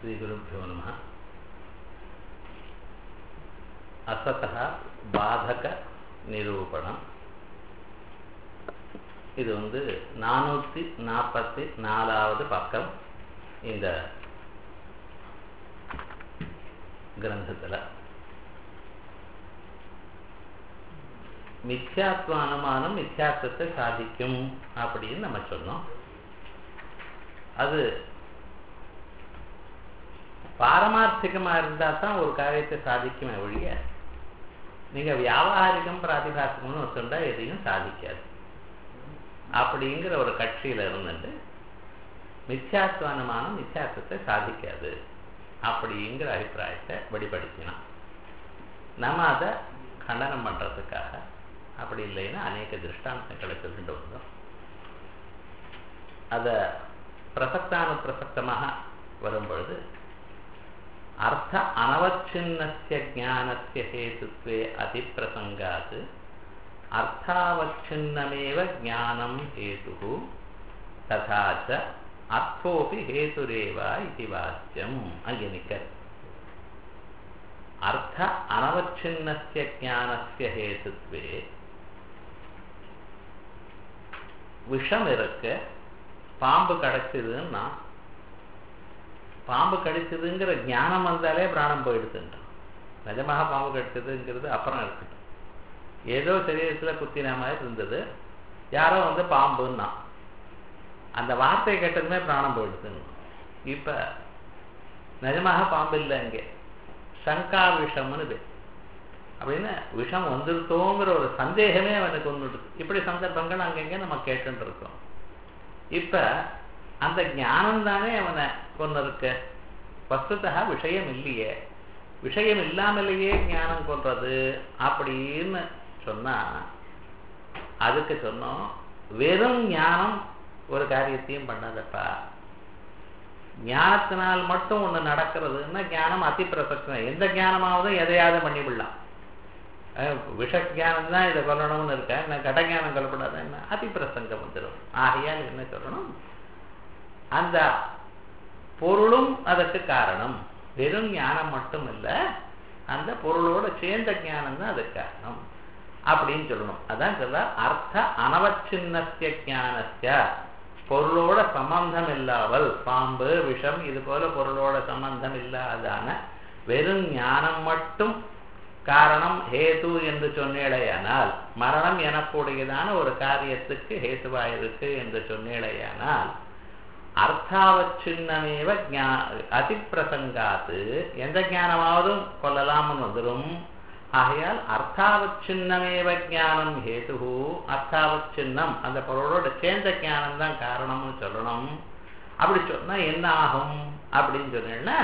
ஸ்ரீகுருப்போ நம அசத்தः பாதக நிரூபணம் இது வந்து நானூற்றி நாற்பத்தி நாலாவது பக்கம் இந்த கிரந்தத்தில் மித்யாத்வ அனுமானம் மித்யாத்வத்தை சாதிக்கும் அப்படின்னு நம்ம சொன்னோம் அது பாரமார்த்திகமாக இருந்தால் தான் ஒரு காரியத்தை சாதிக்குமே ஒழிய நீங்கள் வியாபாரிகம் பிராதிபாசிகம்னு வச்சுட்டா எதையும் சாதிக்காது அப்படிங்கிற ஒரு கட்சியில் இருந்துட்டு மித்யாத்வ அனுமானம் மித்யாத்வத்தை சாதிக்காது அப்படிங்கிற அபிப்பிராயத்தை வெளிப்படுத்தினான் நம்ம அதை கண்டனம் பண்ணுறதுக்காக அப்படி இல்லைன்னா அநேக திருஷ்டாந்தங்களை சொல்லிட்டு வந்தோம் அதை பிரசக்தானு பிரசக்தமாக வரும்பொழுது அர்த்த அனவச்சின்னஸ்ய ஜானஸ்ய ஹேதுத்வே அதிப்பிரசங்காத் அர்த்தாவச்சின்னமேவ ஜானம் ஹேது ததா ச அர்த்தோபி ஹேதுரேவா இது வாக்கியம் அங்கே நிற்க அர்த்த அனவச்சின்னஸ்ய ஜானஸ்ய ஹேதுத்வே விஷம் இருக்கு பாம்பு கிடைச்சதுன்னா பாம்பு கடிச்சதுங்கிற ஞானம் வந்தாலே பிராணம் போயிடுதுன்றான் நிஜமாக பாம்பு கடிச்சதுங்கிறது அப்புறம் இருக்கட்டும் ஏதோ சரீரத்தில் குத்தின மாதிரி இருந்தது யாரோ வந்து பாம்புன்னா அந்த வார்த்தையை கேட்டதுமே பிராணம் போயிடுதுன்னு இப்போ நிஜமாக பாம்பு இல்லை இங்கே சங்கா விஷம்னு பேர் அப்படின்னு விஷம் வந்துருத்தோங்கிற ஒரு சந்தேகமே அவனுக்கு ஒன்று இப்படி சந்தர்ப்பங்கள் அங்கங்கே நம்ம கேட்டுட்டு இருக்கோம் இப்போ அந்த ஞானம் தானே அவனை கொண்டு இருக்க வஸ்துதா விஷயம் இல்லையே விஷயம் இல்லாமலேயே ஞானம் கொள்றது அப்படின்னு சொன்னா அதுக்கு சொன்னோம் வெறும் ஞானம் ஒரு காரியத்தையும் பண்ணாதப்பா ஞானத்தினால் மட்டும் ஒன்று நடக்கிறதுன்னா ஞானம் அதி பிரசக்தம் எந்த ஞானமாவது எதையாவது பண்ணிவிடலாம் விஷ ஜானம் தான் இதை கொல்லணும்னு இருக்க என்ன கட ஞானம் கொல்லப்படாது என்ன அதி பிரசங்கம் வந்துடும் ஆகையால் என்ன சொல்லணும் அந்த பொருளும் அதற்கு காரணம் வெறும் ஞானம் மட்டும் இல்லை அந்த பொருளோட சேர்ந்த ஞானம் தான் அதுக்கு காரணம் அப்படின்னு சொல்லணும் அதான் சொல்ல அர்த்த அனவச்சின்னஸ்ய ஜானஸ்ய பொருளோட சம்பந்தம் இல்லாமல் பாம்பு விஷம் இது போல பொருளோட சம்பந்தம் இல்லாதான வெறும் ஞானம் மட்டும் காரணம் ஹேது என்று சொன்னேடையானால் மரணம் எனக்கூடியதான ஒரு காரியத்துக்கு ஹேதுவாயிருக்கு என்று சொன்னேடையானால் அர்த்தாவச்சின்னமேவ ஜா அதிப்பிரசங்காத்து எந்த ஞானமாவதும் கொல்லலாம்னு வந்துடும் ஆகையால் அர்த்தாவச்சின்னமேவ ஜானம் ஹேது அர்த்தாவச்சின்னம் அந்த பொருளோட சேர்ந்த ஞானம் தான் காரணம்னு சொல்லணும் அப்படி சொன்னா என்ன ஆகும் அப்படின்னு சொன்னேன்னா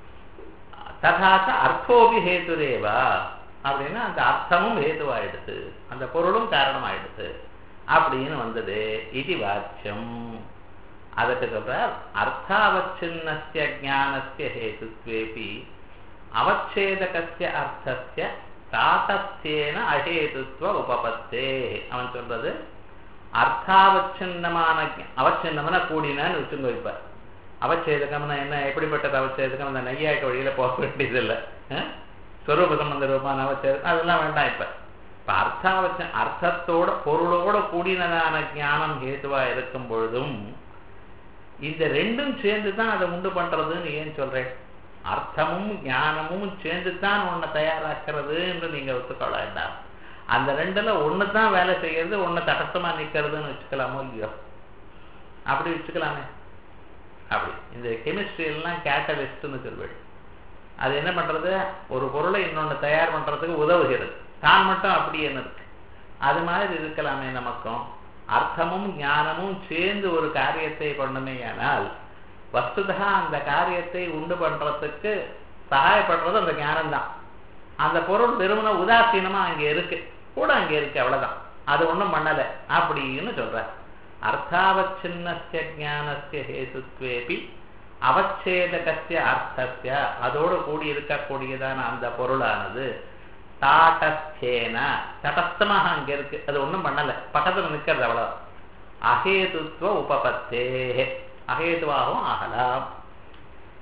ததாச்ச அர்த்தோபி ஹேதுரேவா அப்படின்னா அந்த அர்த்தமும் ஹேதுவாயிடுது அந்த பொருளும் காரணமாயிடுது அப்படின்னு வந்தது இது வாக்கியம் அதுக்கு சொல்றார் அர்த்தாவச்சின்னஸ்ய ஜானஸ்ய ஹேதுத்வேபி அவச்சேதகஸ்ய அர்த்தஸ்ய தாட்டஸ்தேன அஹேதுத்வ உபபத்தே அவன் சொல்றது அர்த்தாவச்சின்னமான அவச்சின்னமான கூடினான்னு வச்சுங்க இப்ப அவச்சேதகம்னா என்ன எப்படிப்பட்டது அவச்சேதகம் அந்த நையாக்க வழியில போக வேண்டியதில்லை ஸ்வரூப சம்பந்த ரூபான அவச்சேதகம் அதெல்லாம் வேண்டாம் இப்ப இப்ப அர்த்தாவச்ச அர்த்தத்தோட பொருளோட கூடினதான ஞானம் ஹேதுவா இருக்கும் பொழுதும் இந்த ரெண்டும் சேர்ந்து தான் அதை உண்டு பண்றதுன்னு ஏன் சொல்றேன் அர்த்தமும் ஞானமும் சேர்ந்து தான் உன்னை தயாராக்கிறது என்று நீங்க ஒத்துக்கொள்ள வேண்டாம் அந்த ரெண்டுல ஒன்று தான் வேலை செய்யறது ஒன்று தடசமா நிற்கிறதுன்னு வச்சுக்கலாமோ இல்லையோ அப்படி வச்சுக்கலாமே அப்படி இந்த கெமிஸ்ட்ரி எல்லாம் கேட்டலிஸ்ட்னு சொல்வேன் அது என்ன பண்றது ஒரு பொருளை இன்னொன்று தயார் பண்றதுக்கு உதவுகிறது தான் மட்டும் அப்படி என்ன இருக்கு அது மாதிரி இருக்கலாமே நமக்கும் அர்த்தமும் ஞானமும் சேர்ந்து ஒரு காரியத்தை பண்ணுமே ஆனால் வஸ்துதா அந்த காரியத்தை உண்டு பண்றதுக்கு சகாயப்படுறது அந்த ஞானம் தான் அந்த பொருள் வெறுமன உதாசீனமா அங்கே இருக்கு கூட அங்கே இருக்கு அவ்வளவுதான் அது ஒன்றும் பண்ணலை அப்படின்னு சொல்ற அர்த்தாவச்சின்னஸ்ய ஜானஸ்ய ஹேதுத்வேபி அவச்சேதகஸ்ய அர்த்தஸ்ய அதோடு கூடி இருக்கக்கூடியதான அந்த பொருளானது தாட்டஸ்தேன தடஸ்தமாக அங்க இருக்கு அது ஒன்றும் பண்ணல பக்கத்துல நிற்கிறது அவ்வளவு அஹேதுத்துவ உபபத்தே அஹேதுவாகவும் ஆகலாம்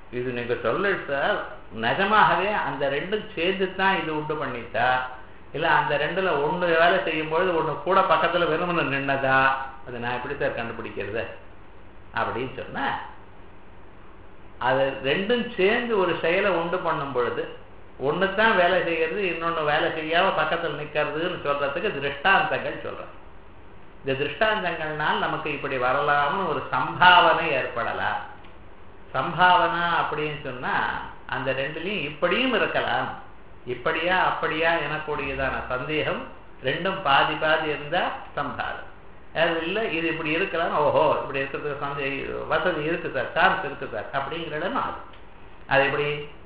இது நீங்க சொல்லு சார் நிஜமாகவே அந்த ரெண்டும் சேர்ந்து தான் இது உண்டு பண்ணிட்டா இல்ல அந்த ரெண்டுல ஒண்ணு வேலை செய்யும் பொழுது ஒண்ணு கூட பக்கத்துல வெறுமனு நின்னதா அது நான் எப்படி சார் கண்டுபிடிக்கிறது அப்படின்னு சொன்னா அது ரெண்டும் சேர்ந்து ஒரு செயலை உண்டு பண்ணும் பொழுது ஒன்று தான் வேலை செய்யறது இன்னொன்று வேலை செய்யாம பக்கத்தில் நிற்கிறதுன்னு சொல்றதுக்கு திருஷ்டாந்தங்கள் சொல்றேன் இந்த திருஷ்டாந்தங்கள்னால் நமக்கு இப்படி வரலாம்னு ஒரு சம்பாவனை ஏற்படலாம் சம்பாவனா அப்படின்னு சொன்னா அந்த ரெண்டுலையும் இப்படியும் இருக்கலாம் இப்படியா அப்படியா எனக்கூடியதான சந்தேகம் ரெண்டும் பாதி பாதி இருந்தா சம்பாவனை அது இல்லை இது இப்படி இருக்கலாம் ஓஹோ இப்படி இருக்கிறதுக்கு சந்தே வசதி இருக்கு சார் சான்ஸ் இருக்கு சார் அப்படிங்கிற இடம் அது அது எப்படி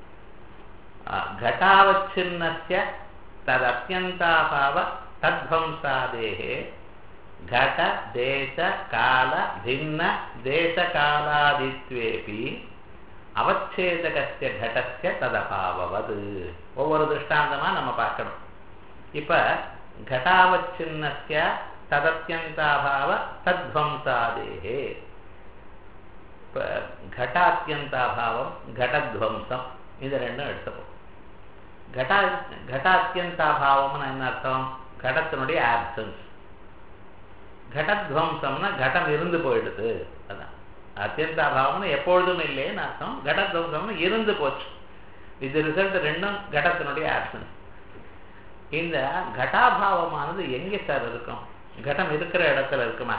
घटावच्छिन्नस्य तदत्यन्ताभाव तद्ध्वंसादेः घट देश काल भिन्न தேசகாலாதித்வேபி அவச்சேதகஸ்ய கடஸ்ய ததபாவது ஒவ்வொரு திருஷ்டாந்தமா நம்ம பார்க்கணும் இப்ப घटावच्छिन्नस्य ததத்தியந்தாபாவ தத்வம்சாதேகே இப்ப घटात्यन्ताभाவம் घटத்வம்சம் இது ரெண்டும் எடுத்துப்போம் கடா கட்டாத்தியந்தாபாவம்னு என்ன அர்த்தம் கடத்தினுடைய ஆப்சன்ஸ் கடத்வம்சம்னா கடம் இருந்து போயிடுது அதான் அத்தியந்தாபாவம்னு எப்பொழுதும் இல்லைன்னு அர்த்தம் கடத்வம்சம்னு இருந்து போச்சு இது ரிசல்ட் ரெண்டும் கடத்தினுடைய ஆப்சன்ஸ் இந்த கட்டாபாவமானது எங்கே சார் இருக்கும் கடம் இருக்கிற இடத்துல இருக்குமா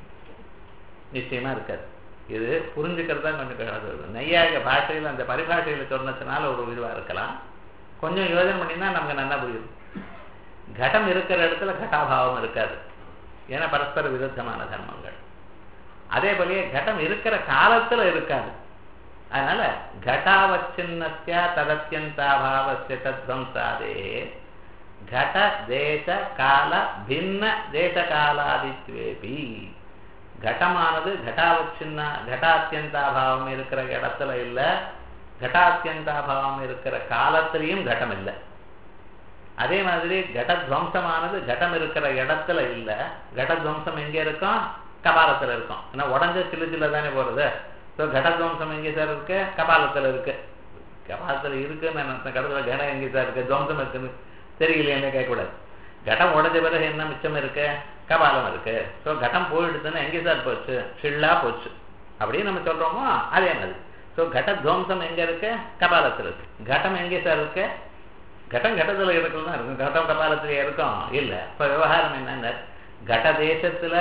நிச்சயமா இருக்காது இது புரிஞ்சுக்கிறது தான் கொஞ்சம் நெய்யாக பாஷையில் அந்த பரிபாஷையில் சொன்னதுனால ஒரு இதுவாக இருக்கலாம் கொஞ்சம் யோஜனை பண்ணினா நமக்கு நல்லா புரியும் கடம் இருக்கிற இடத்துல கட்டாபாவம் இருக்காது ஏன்னா பரஸ்பர விருத்தமான தர்மங்கள் அதே போலயே கடம் இருக்கிற காலத்துல இருக்காது அதனால घटावच्छिन्नस्य तदत्यन्ताभावस्य तद्वंसादे घट देश काल भिन्न தேசகாலாதித்வேபி கடமானது கட்டாவச்சின்ன கட்டாத்தியந்தாபாவம் இருக்கிற இடத்துல இல்லை கட்டாத்தியந்தாபாவம் இருக்கிற காலத்திலையும் கட்டம் இல்லை அதே மாதிரி கடத்வம்சமானது கட்டம் இருக்கிற இடத்துல இல்லை கடத்வம்சம் எங்க இருக்கும் கபாலத்துல இருக்கும் ஏன்னா உடஞ்ச சில்லு சில்ல தானே போறது ஸோ கடத்வம்சம் எங்கே சார் இருக்கு கபாலத்துல இருக்கு கபாலத்துல இருக்குன்னு நான் கடத்துல கடம் எங்கே சார் இருக்கு துவம்சம் இருக்குன்னு தெரியலையே கேட்கக்கூடாது கடம் உடஞ்ச பிறகு என்ன மிச்சம் இருக்கு கபாலம் இருக்கு ஸோ கட்டம் போயிடுதுன்னா எங்கே சார் போச்சு ஷில்லா போச்சு அப்படின்னு நம்ம சொல்றோமோ அதே மாதிரி ஸோ கடத்வம்சம் எங்க இருக்கு கபாலத்தில் இருக்கு கட்டம் எங்கே சார் இருக்கு கட்டம் கட்டத்தில் இருக்குன்னு இருக்கும் கட்டம் கபாலத்துல இருக்கும் இல்லை இப்போ விவகாரம் என்னன்னா கட தேசத்துல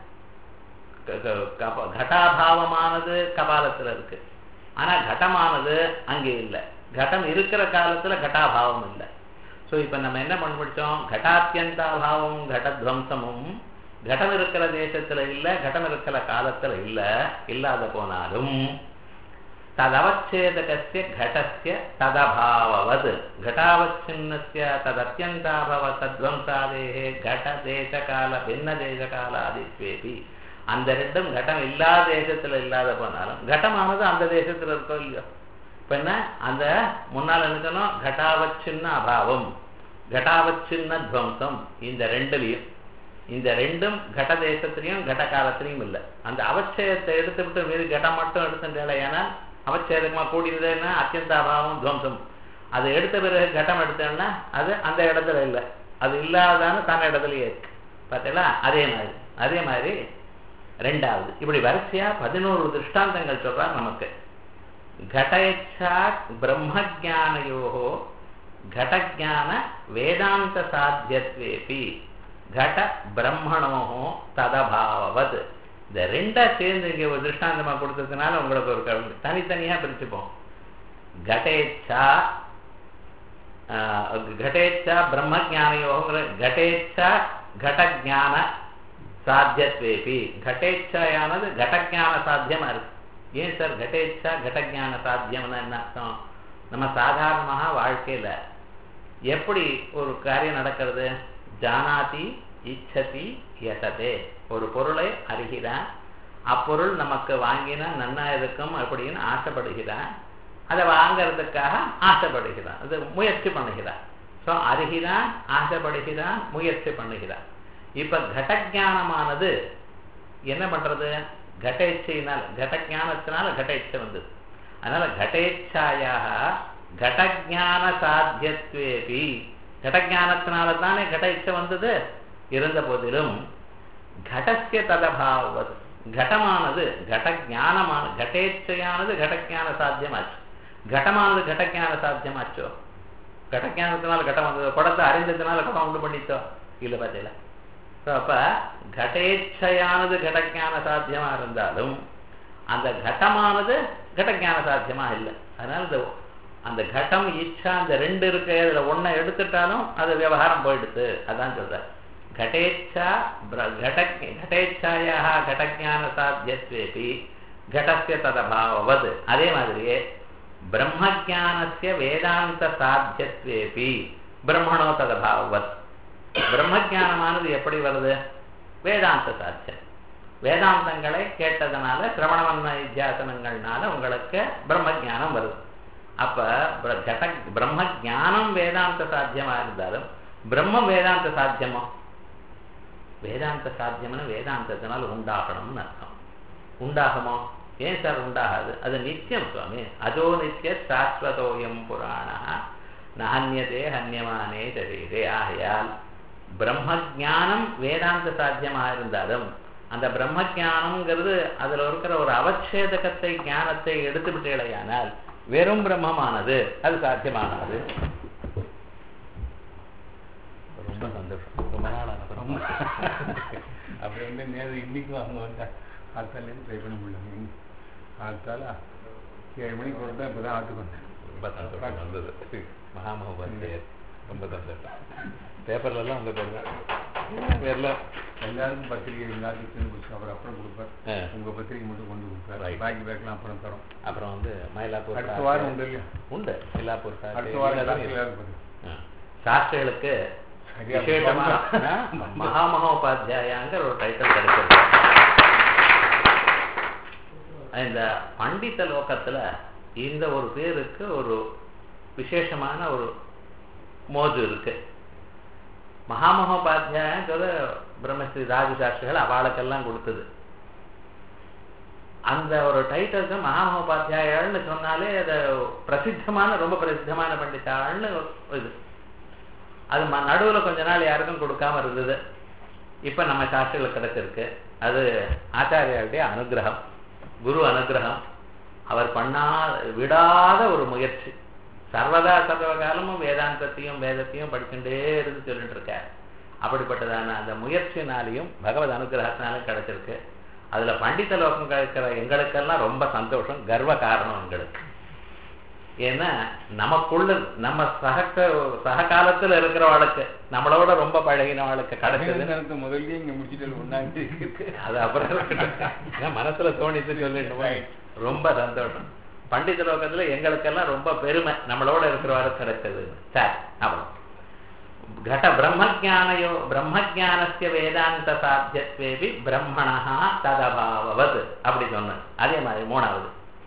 கட்டாபாவமானது கபாலத்துல இருக்கு ஆனா கடமானது அங்கே இல்லை கட்டம் இருக்கிற காலத்துல கட்டாபாவம் இல்லை ஸோ இப்போ நம்ம என்ன பண்ண முடிச்சோம் கட்டாத்தியந்தாபாவமும் கடத்வம்சமும் கடம் இருக்கிற தேசத்துல இல்லை கடம் இருக்கிற காலத்துல இல்லை இல்லாத போனாலும் ததவச்சேதகஸ்ய கடஸ்ய ததபாவது घटावच्छिन्नस्य तदत्यन्ताभव तद्वंसादेः घट தேசகால பின்ன தேசகாலாதித்வேபி அந்த ரெண்டும் கட்டம் இல்லாத தேசத்துல இல்லாத போனாலும் கட்டமானது அந்த தேசத்துல இருக்கோ இல்லையோ இப்ப என்ன அந்த முன்னால் இருக்கணும் கட்டாவச்சின்ன அபாவம் கட்டாவச்சின்ன துவம்சம் இந்த ரெண்டுலையும் இந்த ரெண்டும் கட தேசத்திலையும் கட காலத்திலையும் இல்லை அந்த அவச்சயத்தை எடுத்து விட்டு மீது கடம் மட்டும் எடுத்துட்டேன் ஏன்னா அவச்சேதகமா கூடியதுன்னா அத்தியந்த அபாவம் துவம்சம் அது எடுத்த பிறகு கட்டம் எடுத்தேன்னா அது அந்த இடத்துல இல்லை அது இல்லாதான தன் இடத்துலயே இருக்கு பார்த்தீங்களா அதே மாதிரி அதே மாதிரி ரெண்டாவது இப்படி வரிசையா பதினோரு திருஷ்டாந்தங்கள் சொல்றார் நமக்கு घटयच्छा ब्रह्मज्ञानयोः घटज्ञान வேதாந்த சாத்தியத்வேபி घट பிரம்மணோः ததபாவத் இந்த ரெண்டா சேர்ந்து இங்க ஒரு திருஷ்டாந்தமா கொடுத்ததுனால உங்களுக்கு ஒரு கருத்து தனித்தனியா பிரிச்சுப்போம் घटेच्छा घटेच्छा பிரம்மஜானயோங்கிற घटेच्छा घटज्ञाன சாத்தியத்வேபி घटेच्छाயானது घटज्ञाன சாத்தியமா இருக்கு ஏன் சார் கடேச்சா கடஜான சாத்தியம்னா என்ன அர்த்தம் நம்ம சாதாரணமாக வாழ்க்கையில எப்படி ஒரு காரியம் நடக்கிறது ஜானாதி இச்சதி யசதே ஒரு பொருளை அறிகிறான் அப்பொருள் நமக்கு வாங்கினா நன்னா இருக்கும் அப்படின்னு ஆசைப்படுகிறான் அதை வாங்கிறதுக்காக ஆசைப்படுகிறான் அது முயற்சி பண்ணுகிறான் ஸோ அறிகிறான் ஆசைப்படுகிறான் முயற்சி பண்ணுகிறான் இப்ப கடஜானமானது என்ன பண்றது கட இச்சையினால் கட ஞானத்தினால கட இச்சை வந்தது அதனால கடேச்சாயாக கடஜான சாத்தியத்வேபி கடஜானத்தினால தானே கட இச்சை வந்தது இருந்த போதிலும் கடசிய ததபாவது கடமானது கடஜானமான கடேச்சையானது கடஜான சாத்தியமாச்சு கடமானது கடஜான சாத்தியமாச்சோ கடஜானத்தினால கடம் வந்தது குடத்தை அறிந்ததுனால குடம் உண்டு பண்ணித்தோ இல்லை பார்த்தீங்களா ஸோ அப்போ கடேச்சையானது கடஜான சாத்தியமா இருந்தாலும் அந்த கடமானது கடஜான சாத்தியமா இல்லை அதனால இந்த அந்த கட்டம் இச்சா அந்த ரெண்டு இருக்கு அதில் ஒன்றை எடுத்துட்டாலும் அது விவகாரம் போயிடுது அதான் சொல்றார் घटेच्छा घट घटेच्छायाः घटज्ञाன சாத்தியத்வேபி घटस्य ததபாவவது அதே மாதிரியே பிரம்மஜானஸ்ய வேதாந்த சாத்தியத்வேபி பிரம்மணோ ததபாவத் பிரம்மஜானமானது எப்படி வருது வேதாந்த சாத்தியம் வேதாந்தங்களை கேட்டதனால சிரவணவன்ம வித்தியாசனங்கள்னால உங்களுக்கு பிரம்மஜானம் வருது அப்ப கட பிரம்ம ஜானம் வேதாந்த சாத்தியமா இருந்தாலும் பிரம்மம் வேதாந்த சாத்தியமோ வேதாந்த சாத்தியம்னு வேதாந்தத்தினால் உண்டாகணும்னு அர்த்தம் உண்டாகுமோ ஏன் சார் உண்டாகாது அது நித்தியம் சுவாமி அதோ நித்திய சாஸ்வதோயம் புராண நானியதே ஹன்யமானே சரீரே ஆகையால் பிரம்ம ஜானம் வேதாந்த சாத்தியமாக இருந்தாலும் அந்த பிரம்ம ஜானம்ங்கிறது அதில் இருக்கிற ஒரு அவச்சேதகத்தை ஞானத்தை எடுத்து விட்டேலையானால் வெறும் பிரம்மமானது அது சாத்தியமாகாது ரொம்ப சந்தோஷம் ரொம்ப நாள் ரொம்ப அப்படி வந்து நேரம் இன்னைக்கும் அவங்க வந்தா ஆத்தாலேருந்து ட்ரை பண்ண முடியல ஆத்தால ஏழு மணிக்கு கொடுத்தா இப்போ தான் ஆட்டுக்கு வந்தேன் ரொம்ப சந்தோஷம் வந்தது மகாமகோபாத்தியாயர் ரொம்ப சந்தோஷம் பேப்பர்லலாம் வந்து பாருங்க பேர்ல எல்லாருக்கும் பத்திரிக்கை எல்லாத்துக்கும் சேர்ந்து கொடுத்து அப்புறம் அப்புறம் கொடுப்பார் ஆ. உங்க பத்திரிக்கை மட்டும் கொண்டு கொடுப்பார் Right. பாக்கி பேக்கெலாம் அப்புறம் தரோம் அப்புறம் வந்து மயிலாப்பூர் அடுத்த சாஸ்திரி- வாரம் உண்டு இல்லையா உண்டு மயிலாப்பூர் சாஸ்திரி அடுத்த வாரம் எல்லாரும் காலையில் இருக்கு. இருப்பது ஆ. சாஸ்திரிகளுக்கு சரியா விசேஷமா போகுமா? மகாமகோபாத்தியாயங்கிற ஒரு டைட்டில் கிடைச்சிருக்கு இந்த பண்டித லோகத்துல இந்த ஒரு பேருக்கு ஒரு விசேஷமான ஒரு மோஜு இருக்கு மகாமகோபாத்தியாயங்கிறது பிரம்மஸ்ரீ ராஜு சாஸ்திரிகள் அவளுக்கெல்லாம் கொடுத்தது அந்த ஒரு டைட்டிலுக்கு மகாமகோபாத்தியாயர்கள்னு சொன்னாலே அது பிரசித்தமான ரொம்ப பிரசித்தமான பண்டிதாள்னு இது அது ம நடுவில் கொஞ்ச நாள் யாருக்கும் கொடுக்காம இருந்தது இப்போ நம்ம சாஸ்திரிகளுக்கு கிடைச்சிருக்கு அது ஆச்சாரியாருடைய அனுகிரகம் குரு அனுகிரகம் அவர் பண்ணா விடாத ஒரு முயற்சி சர்வதா சர்வ காலமும் வேதாந்தத்தையும் வேதத்தையும் படிச்சுட்டே இருந்து சொல்லிட்டு இருக்கார் அப்படிப்பட்டதான அந்த முயற்சினாலையும் பகவத் அனுகிரகத்தினாலும் கிடைச்சிருக்கு அதுல பண்டித லோகம் கிடைக்கிற எங்களுக்கெல்லாம் ரொம்ப சந்தோஷம் கர்வ காரணம் எங்களுக்கு ஏன்னா நமக்குள்ள நம்ம சக சககாலத்துல இருக்கிறவளுக்கு நம்மளோட ரொம்ப பழகினவளுக்கு கிடைச்சது அபிநந்தனத்தை முதல்லயே இங்க முடிச்சுட்டு ஒன்னாங்க அது அப்புறம் இருக்கட்டும். ஏன்னா மனசுல தோணித்து சொல்லிட்டு ரொம்ப சந்தோஷம் பண்டித லோகத்துல எங்களுக்கெல்லாம் ரொம்ப பெருமை நம்மளோட இருக்கிறவாறு கிடைச்சது சரி அப்புறம் घट ब्रह्मज्ञानयो ब्रह्मज्ञानस्य வேதாந்த சாத்தியத்வேபி பிரம்மணா ததபாவவது அப்படி சொன்னது அதே மாதிரி மூணாவது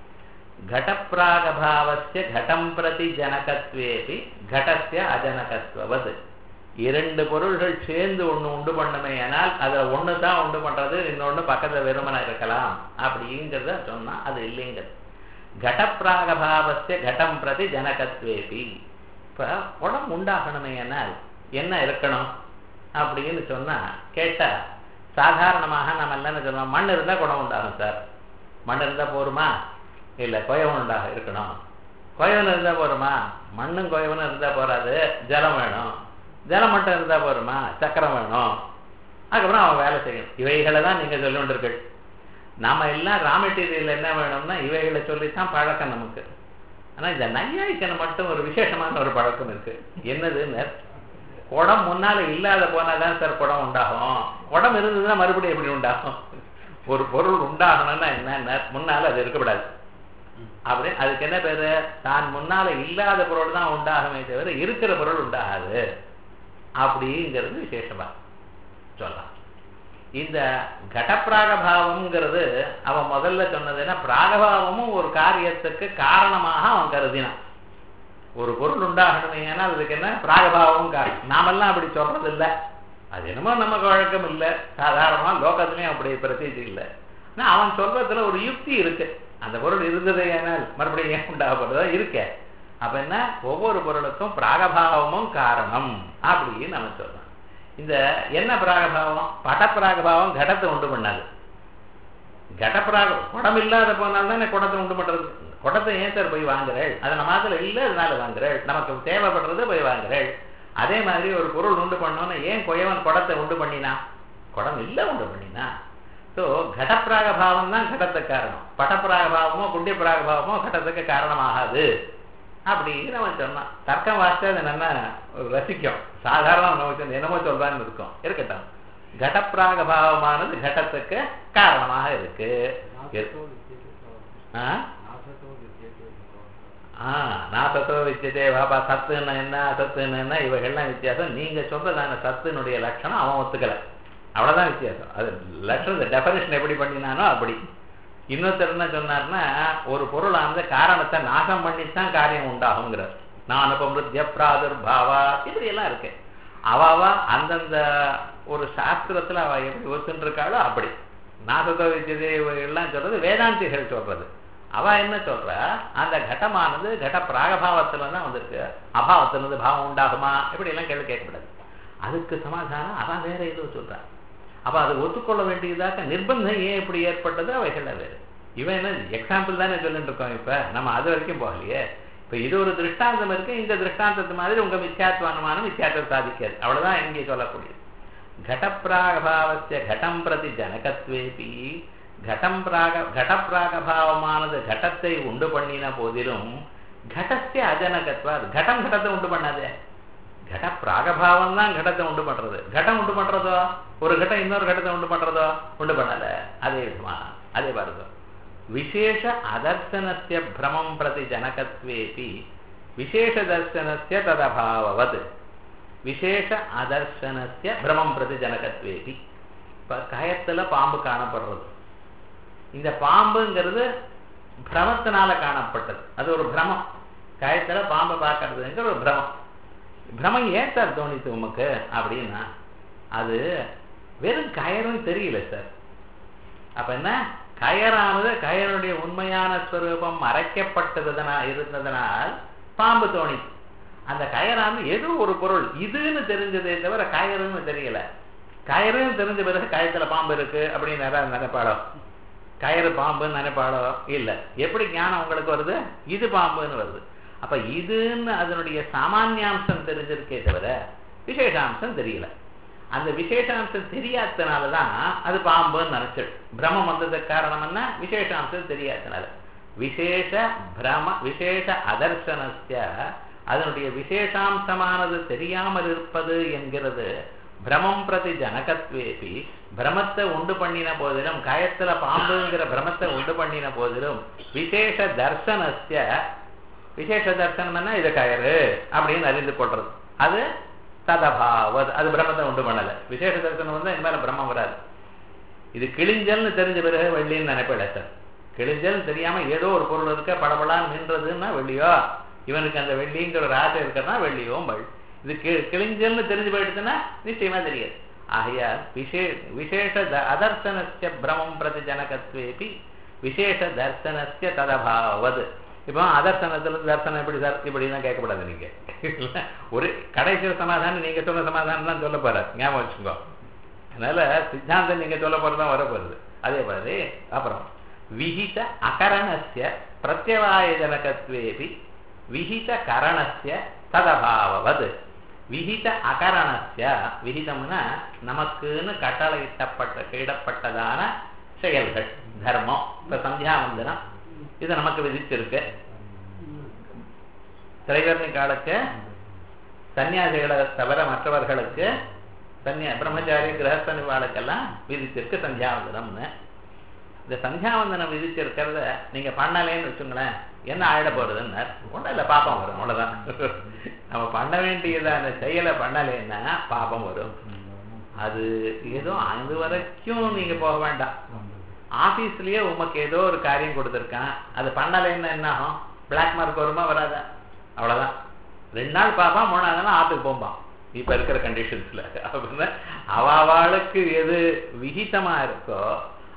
घटप्रागभावस्य घटம் பிரதி ஜனகத்வேபி घटस्य அஜனகத்வது இரண்டு பொருள்கள் சேர்ந்து ஒண்ணு உண்டு பண்ணுமே ஆனால் அதுல ஒண்ணு தான் உண்டு பண்றது இன்னொன்னு பக்கத்துல வெறுமனா இருக்கலாம் அப்படிங்கிறத சொன்னா அது இல்லைங்கிறது घटप्रागभावस्य घटம் பிரதி ஜனகத்வேபி இப்ப குடம் உண்டாகணுமே ஆனால் என்ன இருக்கணும் அப்படின்னு சொன்னா கேட்டா சாதாரணமாக நம்ம என்ன சொல்லுவோம் மண் இருந்தா குடம் உண்டாகும் சார் மண் இருந்தா போருமா இல்ல குயவன் உண்டாக இருக்கணும் குயவன் இருந்தா போருமா மண்ணும் குயவனும் இருந்தா போறாது ஜலம் வேணும் ஜலம் மட்டும் இருந்தா போருமா சக்கரம் வேணும் அதுக்கப்புறம் அவன் வேலை செய்யணும் இவைகளை தான் நீங்க சொல்லிட்டு நாம எல்லாம் ரா மெட்டீரியல் என்ன வேணும்னா இவைகளை சொல்லித்தான் பழக்கம் நமக்கு ஆனா இந்த நையாய்க்கனை மட்டும் ஒரு விசேஷமான ஒரு பழக்கம் இருக்கு என்னதுன்னு குடம் முன்னால இல்லாத போனாதான் சார் குடம் உண்டாகும் குடம் இருந்ததுன்னா மறுபடியும் எப்படி உண்டாகும் ஒரு பொருள் உண்டாகணும்னா என்ன முன்னால அது இருக்கக்கூடாது அப்படி அதுக்கு என்ன பேரு தான் முன்னால இல்லாத பொருள் தான் உண்டாகுமே தவிர இருக்கிற பொருள் உண்டாகாது அப்படிங்கிறது விசேஷமா சொல்லலாம் இந்த கடப்பிராகபாவம்ங்கிறது அவன் முதல்ல சொன்னதுன்னா பிராகபாவமும் ஒரு காரியத்துக்கு காரணமாக அவன் கருதினான் ஒரு பொருள் உண்டாகணுமே ஏன்னா அதுக்கு என்ன பிராகபாவமும் காரணம் நாமெல்லாம் அப்படி சொல்றது இல்லை அது என்னமோ நமக்கு வழக்கம் இல்லை சாதாரணமா லோகத்துலயும் அப்படி பிரசித்தி இல்லை ஆனா அவன் சொல்றதுல ஒரு யுக்தி இருக்கு அந்த பொருள் இருந்தது ஏனால் மறுபடியும் ஏன் உண்டாகப்படுதோ இருக்க அப்ப என்ன ஒவ்வொரு பொருளுக்கும் பிராகபாவமும் காரணம் அப்படின்னு நம்ம சொல்றோம் இந்த என்ன பிராகபாவம் படப்பிராகபாவம் கடத்தை உண்டு பண்ணாது கடப்பிராக குடம் இல்லாத போனால் தானே குடத்தை உண்டு பண்றது குடத்தை ஏன் சார் போய் வாங்குறேள் அது நம்ம அதில் இல்லை அதனால வாங்குறேள் நமக்கு தேவைப்படுறது போய் வாங்குறேள் அதே மாதிரி ஒரு பொருள் உண்டு பண்ணோன்னு ஏன் குயவன் குடத்தை உண்டு பண்ணினா குடம் இல்லை உண்டு பண்ணினா ஸோ கடப்பிராக பாவம் தான் கடத்துக்கு காரணம் படப்பிராக பாவமோ குண்டிப்பிராக பாவமோ கடத்துக்கு காரணமாகாது அப்படின்னு அவன் சொன்னான் தர்க்கம் வாசித்து அதை நல்லா ரசிக்கும் சாதாரண நமக்கு என்னமோ சொல்றான்னு இருக்கும் இருக்கட்டும் கடப்பிராக பாவமானது கடத்துக்கு காரணமாக இருக்கு ஆ ஆ நாசத்தோ வித்தியதே பாபா சத்துன்னு என்ன அசத்துன்னு என்ன இவைகள்லாம் வித்தியாசம் நீங்க சொல்றதான சத்துனுடைய லட்சணம் அவன் ஒத்துக்கல அவ்வளவுதான் வித்தியாசம் அது லட்சணத்தை டெபரேஷன் எப்படி பண்ணினானோ அப்படி இன்னொருத்தர் என்ன சொன்னார்னா ஒரு பொருளானது காரணத்தை நாசம் பண்ணித்தான் காரியம் உண்டாகுங்கிறார் நான் அனுபமிருத்திய பிராதுர்பாவா இப்படி எல்லாம் இருக்கு அவாவா அந்தந்த ஒரு சாஸ்திரத்துல அவ எப்படி ஒத்துன்னு இருக்காளோ அப்படி நாசத்தோ வித்தியதே எல்லாம் சொல்றது வேதாந்திகள் சொல்றது அவ என்ன சொல்றா அந்த கடமானது கட பிராகபாவத்துல தான் வந்திருக்கு அபாவத்திலிருந்து பாவம் உண்டாகுமா இப்படி எல்லாம் கேள்வி கேட்கக்கூடாது அதுக்கு சமாதானம் அவன் வேற ஏதோ சொல்றா அப்ப அதை ஒத்துக்கொள்ள வேண்டியதாக நிர்பந்தம் ஏன் இப்படி ஏற்பட்டது அவைகள்ல வேறு இவன் என்ன எக்ஸாம்பிள் தானே சொல்லிட்டு இருக்கோம் இப்ப நம்ம அது வரைக்கும் போகலையே இப்ப இது ஒரு திருஷ்டாந்தம் இருக்கு இந்த திருஷ்டாந்தத்து மாதிரி உங்க மித்யாத்வானமான மித்யாத்வம் சாதிக்காது அவ்வளவுதான் இங்கே சொல்லக்கூடியது கடப்பிராகபாவசிய கடம் பிரதி ஜனகத்வேபி கடம் பிராக கடப்பிராகபாவமானது கடத்தை உண்டு பண்ணின போதிலும் கடஸ்ய அஜனகத்வாது கடம் கடத்தை உண்டு பண்ணாதே கட பிராகபாவம் தான் கடத்தை உண்டு பண்றது கடம் உண்டு பண்றதோ ஒரு கட்டம் இன்னொரு கட்டத்தை உண்டு பண்றதோ உண்டு பண்ணல அதே விதமா அதே பாருங்க விசேஷ அதர்சனஸ்ய பிரமம் பிரதி ஜனகத்வேபி விசேஷ தர்சனஸ்ய ததபாவவது விசேஷ அதர்சனஸ்ய பிரமம் பிரதி ஜனகத்வேபி இப்ப கயத்துல பாம்பு காணப்படுறது இந்த பாம்புங்கிறது பிரமத்தினால காணப்பட்டது அது ஒரு பிரமம் கயத்துல பாம்பை பார்க்கறதுங்கிற ஒரு பிரமம் பிரமம் ஏன் சார் தோணித்து உமக்கு அப்படின்னா அது வெறும் கயறும் தெரியல சார் அப்ப என்ன கயரானது கயருடைய உண்மையான ஸ்வரூபம் மறைக்கப்பட்டதுனா இருந்ததனால் பாம்பு தோணித்து அந்த கயரானது ஏதோ ஒரு பொருள் இதுன்னு தெரிஞ்சதே தவிர கயறுன்னு தெரியல கயறுன்னு தெரிஞ்ச பிறகு கயத்துல பாம்பு இருக்கு அப்படின்னு யாராவது நினைப்பாளோ கயிறு பாம்புன்னு நினைப்பாளோ இல்ல எப்படி ஞானம் உங்களுக்கு வருது இது பாம்புன்னு வருது அப்ப இதுன்னு அதனுடைய சாமானியாம்சம் தெரிஞ்சிருக்கே தவிர விசேஷாம்சம் தெரியல அந்த விசேஷாம்சம் தெரியாதனாலதான் அது பாம்புன்னு நினைச்சிடு பிரமம் வந்ததுக்கு காரணம் என்ன விசேஷாம்சம் தெரியாதனால விசேஷ பிரம விசேஷ அதர்சனஸ்ய அதனுடைய விசேஷாம்சமானது தெரியாமல் இருப்பது என்கிறது பிரமம் பிரதி ஜனகத்வேபி பிரமத்தை உண்டு பண்ணின போதிலும் கயத்துல பாம்புங்கிற பிரமத்தை உண்டு பண்ணின போதிலும் விசேஷ தர்சனஸ்ய விசேஷ தர்சனம்னா இது கயறு அப்படின்னு அறிந்து கொள்றது அது ததபாவது அது பிரம்மத்தை உண்டு பண்ணல விசேஷ தரிசனம் வந்து இனிமேல பிரம்மம் வராது இது கிழிஞ்சல்னு தெரிஞ்ச பிறகு வெள்ளின்னு நினைப்பிட சார் கிழிஞ்சல் தெரியாம ஏதோ ஒரு பொருள் இருக்க படபடான்னு நின்றதுன்னா வெள்ளியோ இவனுக்கு அந்த வெள்ளிங்கிற ஒரு ஆசை இருக்கிறனா வெள்ளியோ பள் இது கிழிஞ்சல்னு தெரிஞ்சு போயிடுச்சுன்னா நிச்சயமா தெரியாது ஆகையால் விசே விசேஷ அதர்சனஸ்ய பிரமம் பிரதி ஜனகத்வேபி விசேஷ தர்சனஸ்ய ததபாவது இப்போ அதர்சனத்துல தர்சனம் எப்படி சார் இப்படி தான் கேட்கக்கூடாது நீங்க ஒரு கடைசியில் சமாதானம் நீங்க சொன்ன சமாதானம் தான் சொல்ல போற ஞாபகம் வச்சுக்கோ அதனால சித்தாந்தம் நீங்க சொல்ல போறதுதான் வர போறது அதே மாதிரி அப்புறம் விஹித அகரணஸ்ய பிரத்யவாய ஜனகத்வேபி விஹித கரணஸ்ய ததபாவது விஹித அகரணஸ்ய விஹிதம்னா நமக்குன்னு கட்டளை இட்டப்பட்ட இடப்பட்டதான செயல்கள் தர்மம் இப்ப சந்தியாவந்தனம் இது நமக்கு விதிச்சிருக்கு திரைவர்ணிக்காலுக்கு சன்னியாசிகளை தவிர மற்றவர்களுக்கு சன்னியா பிரம்மச்சாரி கிரகஸ்தனி வாழ்க்கெல்லாம் விதிச்சிருக்கு சந்தியாவந்தனம்னு இந்த சந்தியாவந்தனம் விதிச்சிருக்கிறத நீங்க பண்ணலேன்னு வச்சுங்களேன் என்ன ஆயிட போறதுன்னு ஒன்றும் இல்லை பாப்பம் வரும் அவ்வளவுதான் நம்ம பண்ண வேண்டியதான செயலை பண்ணலைன்னா பாப்பம் வரும் அது ஏதோ அது வரைக்கும் நீங்க போக வேண்டாம் ஆபீஸ்லயே உமக்கு ஏதோ ஒரு காரியம் கொடுத்துருக்கான் அது பண்ணலைன்னா என்ன ஆகும் பிளாக் மார்க் வருமா வராதா அவ்வளவுதான் ரெண்டு நாள் பார்ப்பான் மூணாவது நாள் ஆத்துக்கு போம்பான் இப்ப இருக்கிற கண்டிஷன்ஸ்ல அப்படின்னா அவளுக்கு எது விகிதமா இருக்கோ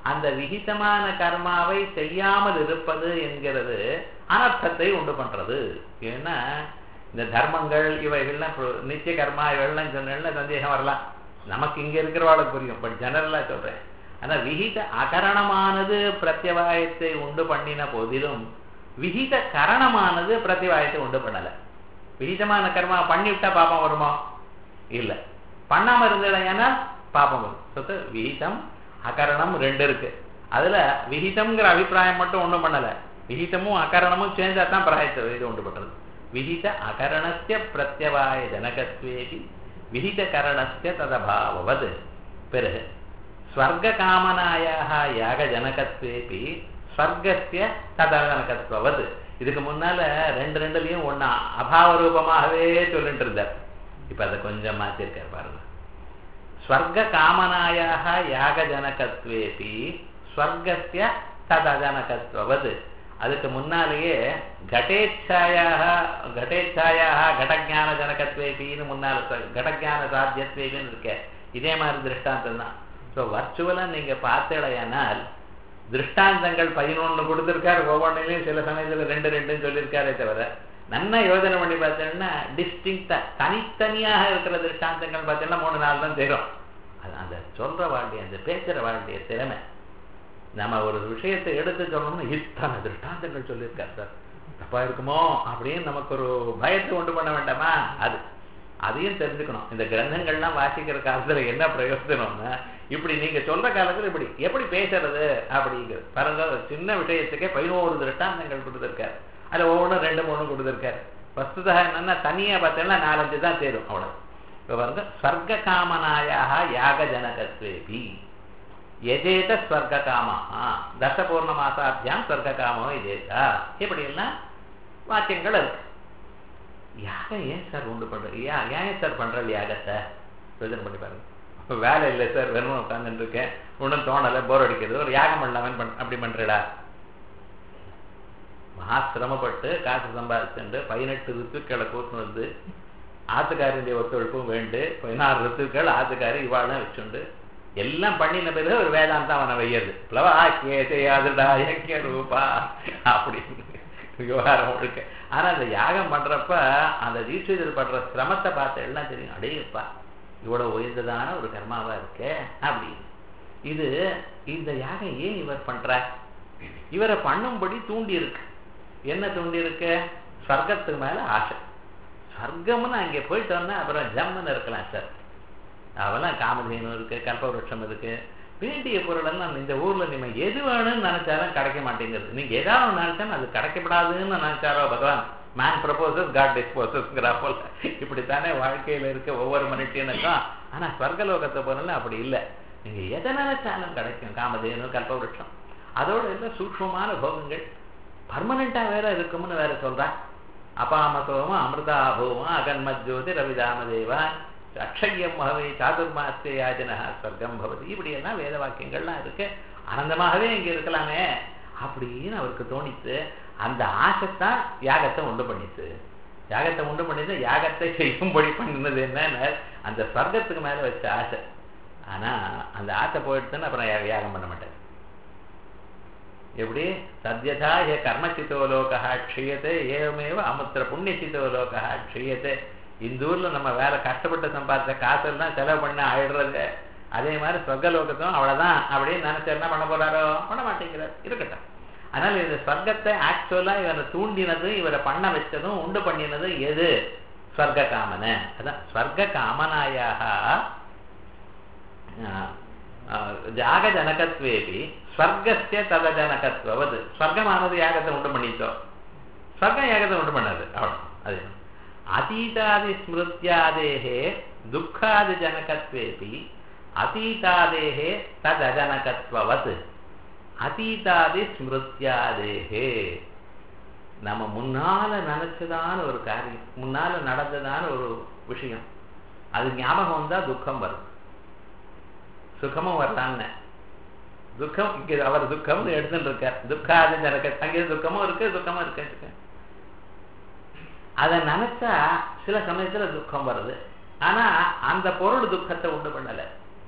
அந்த விகிதமான கர்மாவை செய்யாமல் இருப்பது என்கிறது அனர்த்தத்தை உண்டு பண்றது ஏன்னா இந்த தர்மங்கள் இவைகள்லாம் இப்போ நித்திய கர்மா இவைகள்லாம் சொன்னா சந்தேகம் வரலாம் நமக்கு இங்க இருக்கிறவாளுக்கு புரியும் பட் ஜெனரலா சொல்றேன் ஆனா விகித அகரணமானது பிரத்யவாயத்தை உண்டு பண்ணின போதிலும் விகித கரணமானது பிரத்யவாயத்தை உண்டு பண்ணல விகிதமான கர்மா பண்ணிவிட்டா பாப்பம் வருமா இல்ல பண்ணாம இருந்தேன்னா பாப்பம் வரும் சொத்து விகிதம் அகரணம் ரெண்டு இருக்கு அதுல விகிதம்ங்கிற அபிப்பிராயம் மட்டும் ஒண்ணும் பண்ணல விகிதமும் அகரணமும் சேர்ந்தா தான் பிராயத்தை இது உண்டு பண்றது விகித அகரணஸ்ய பிரத்யவாய ஜனகத்வேபி விகித கரணஸ்ய ததபாவது பிறகு ஸ்வர்க காமனாயாக யாக ஜனகத்வேபி ஸ்வர்கஸ்ய ததஜனகத்வது இதுக்கு முன்னால ரெண்டு ரெண்டுலயும் ஒன்னா அபாவ ரூபமாகவே சொல்லிட்டு இருந்தார் இப்ப அதை கொஞ்சம் மாத்திருக்கார் பாருங்க ஸ்வர்க காமனாயாக யாக ஜனகத்வேபி ஸ்வர்கஸ்ய ததஜனகத்வது அதுக்கு முன்னாலேயே கடேச்சாயாக கடேச்சாயாக கடஜான ஜனகத்வேபின்னு முன்னால கடஜான சாத்தியத்வேபின்னு இருக்க இதே மாதிரி திருஷ்டாந்தம் தான் ஸோ வர்ச்சுவலாக நீங்க பார்த்தடையானால் திருஷ்டாந்தங்கள் பதினொன்று கொடுத்துருக்காரு ஒவ்வொன்றிலையும் சில சமயத்தில் ரெண்டு ரெண்டுன்னு சொல்லியிருக்காரே தவிர நன்னா யோசனை பண்ணி பார்த்தோம்னா டிஸ்டிங்டா தனித்தனியாக இருக்கிற திருஷ்டாந்தங்கள் பார்த்தீங்கன்னா மூணு நாள் தான் தெரியும் அது அந்த சொல்ற வாழ்க்கை அந்த பேசுற வாழ்க்கைய திறமை நம்ம ஒரு விஷயத்தை எடுத்து சொல்லணும்னு இத்தனை திருஷ்டாந்தங்கள் சொல்லியிருக்காரு சார் தப்பா இருக்குமோ அப்படின்னு நமக்கு ஒரு பயத்தை உண்டு பண்ண வேண்டாமா அது அதையும் தெரிஞ்சுக்கணும் இந்த கிரந்தங்கள்லாம் வாசிக்கிற காலத்துல என்ன பிரயோஜனம்னா இப்படி நீங்க சொல்ற காலத்துல இப்படி எப்படி பேசுறது அப்படிங்கிற பாருங்க ஒரு சின்ன விஷயத்துக்கே பதினோரு திருஷ்டாந்தங்கள் கொடுத்துருக்காரு அதுல ஒவ்வொன்றும் ரெண்டு மூணு கொடுத்துருக்காரு வஸ்துதா என்னன்னா தனியா பார்த்தோம்னா நாலஞ்சு தான் சேரும் அவ்வளவு இப்ப பாருங்க ஸ்வர்க காமனாயாக யாக ஜனகத்வேபி எஜேத ஸ்வர்க காமா தசபூர்ண மாசாபியாம் ஸ்வர்க காமோ எஜேதா இப்படி எல்லாம் வாக்கியங்கள் இருக்கு யாகம் ஏன் சார் உண்டு பண்றது யா ஏன் சார் பண்றது யாகத்தை யோஜனை பண்ணி பாருங்க இப்போ வேலை இல்லை சார் வெறும் உட்காந்துட்டு இருக்கேன் ஒன்றும் தோணலை போர் அடிக்கிறது ஒரு யாகம் பண்ணலாமன் பண் அப்படி பண்றடா மகா சிரமப்பட்டு காசு சம்பாதிச்சுட்டு பதினெட்டு ரித்துக்களை கூட்டின்னு வந்து ஆத்துக்காரியுடைய ஒத்துழைப்பும் வேண்டு பதினாறு ரித்துக்கள் ஆத்துக்காரி இவாளும் வச்சுண்டு எல்லாம் பண்ணின பிறகு ஒரு வேதாந்தம் அவனை வையது பிளவா கேசையாதுடா யக்கிய ரூபா அப்படின்னு விவகாரம் முழுக்க ஆனா அந்த யாகம் பண்றப்ப அந்த தீட்சிதர் படுற சிரமத்தை பார்த்து எல்லாம் தெரியும் அடையப்பா இவ்வளவு உயர்ந்ததான ஒரு கர்மாவா இருக்கே அப்படின்னு இது இந்த யாகம் ஏன் இவர் பண்றார் இவரை பண்ணும்படி தூண்டி இருக்கு என்ன தூண்டி இருக்கு ஸ்வர்க்கத்துக்கு மேல ஆசை ஸ்வர்க்கம்னு அங்கே போயிட்டு வந்தா அப்புறம் ஜம்முன்னு இருக்கலாம் சார் அவெல்லாம் காமதேனு இருக்கு கல்பவருஷம் இருக்கு வேண்டிய பொருள் எல்லாம் இந்த ஊர்ல நீங்க எது வேணும்னு நினைச்சாலும் கிடைக்க மாட்டேங்குது நீங்க ஏதாவது நினைச்சாலும் அது கிடைக்கப்படாதுன்னு நினைச்சாரோ பகவான் மேன் ப்ரப்போசஸ் காட் டிஸ்போசஸ்ங்கிற போல இப்படித்தானே வாழ்க்கையில இருக்க ஒவ்வொரு மனுஷனுக்கும் ஆனா ஸ்வர்கலோகத்தை போனாலும் அப்படி இல்லை நீங்க எதை நினைச்சாலும் கிடைக்கும் காமதேனு கல்பவருஷம் அதோட எல்லாம் சூக்மமான போகங்கள் பர்மனண்டா வேற இருக்கும்னு வேற சொல்றா அபாமசோம அமிர்தாபூம அகன்மஜோதி ரவிதாமதேவா அக்ஷயம் மகவே சாதுர்மாசிய யாஜனா ஸ்வர்க்கம் பவதி இப்படி எல்லாம் வேத வாக்கியங்கள்லாம் இருக்கு ஆனந்தமாகவே இங்க இருக்கலாமே அப்படின்னு அவருக்கு தோணித்து அந்த ஆசைத்தான் யாகத்தை உண்டு பண்ணிச்சு யாகத்தை உண்டு பண்ணிது யாகத்தை செய்யும்படி பண்ணினது என்னன்னு அந்த ஸ்வர்க்கத்துக்கு மேல வச்ச ஆசை ஆனா அந்த ஆசை போயிடுச்சுன்னு அப்புறம் யாகம் பண்ண மாட்டார் எப்படி சத்யதா ஏ கர்மசித்தோ லோகா க்ஷியத்தை ஏவமேவ அமுத்திர புண்ணியசித்தோ லோகா க்ஷியத்தை இந்த ஊர்ல நம்ம வேற கஷ்டப்பட்டு சம்பாதிச்ச காசெல்லாம் செலவு பண்ண ஆயிடுறது அதே மாதிரி சொர்க்கலோகத்தும் அவ்வளவுதான் அப்படின்னு நினைச்சு என்ன பண்ண போறாரோ பண்ண மாட்டேங்கிறார் இருக்கட்டும் அதனால இந்த ஸ்வர்க்கத்தை ஆக்சுவலா இவரை தூண்டினது இவரை பண்ண வச்சதும் உண்டு பண்ணினது எது ஸ்வர்க காமன அதான் ஸ்வர்க காமனாயாக ஜாக ஜனகத்வேபி ஸ்வர்கஸ்ய தத ஜனகத்வது ஸ்வர்க்கமானது யாகத்தை உண்டு பண்ணிச்சோ ஸ்வர்க்கம் யாகத்தை உண்டு பண்ணாது அவ்வளவு அது அதீதாதி ஸ்மிருத்யாதேகே துக்காதி ஜனகத்வேபி அதீதாதேகே ததஜனகத்வவத் அதீதாதி ஸ்மிருத்யாதேகே நம்ம முன்னால நினைச்சதான ஒரு காரியம் முன்னால நடந்ததான ஒரு விஷயம் அது ஞாபகம் வந்தா துக்கம் வரும் சுகமும் வரலான்னு துக்கம் இங்க அவர் துக்கம்னு எடுத்துட்டு இருக்கார் துக்காது ஜனக அங்கே துக்கமும் இருக்கு துக்கமும் இருக்கு அதை நினைச்சா சில சமயத்துல துக்கம் வருது ஆனா அந்த பொருள் துக்கத்தை உண்டு பண்ணல